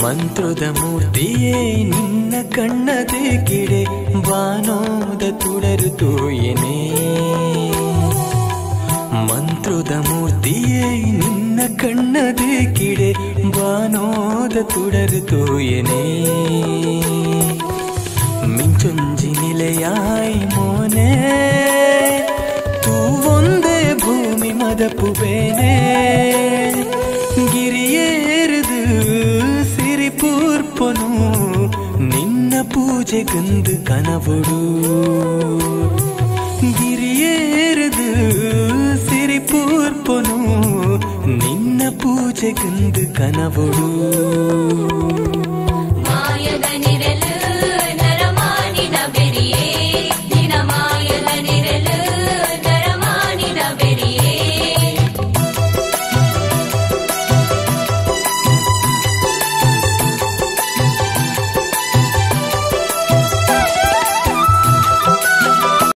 ಮಂತ್ರದ ಮೂರ್ತಿಯೇ ನಿನ್ನ ಕಣ್ಣದೆ ಕಿಡೆ ಬಾನೋದ ತುಡರು ತೋಯನೆ ಮಂತ್ರದ ಮೂರ್ತಿಯೇ ನಿನ್ನ ಕಣ್ಣದೆ ಕಿಡೆ ಬಾನೋದ ತುಡರು ತೋಯನೆ ಮಿಂಚುಂಜಿ ನಿಲೆಯಾಯಿ ಮೋನೆ ತೂವೊಂದೇ ಭೂಮಿ ಮದಪುಬೇನೆ ಗಿರಿಯೇರಿದು ಸಿರಿಪೂರ್ಪನು ನಿನ್ನ ಪೂಜೆಗಂದು ಕನವಡು ಗಿರಿಯೇರಿದು ಸಿರಿಪೂರ್ಪನು ನಿನ್ನ ಪೂಜೆಗಂದು ಕನವಡು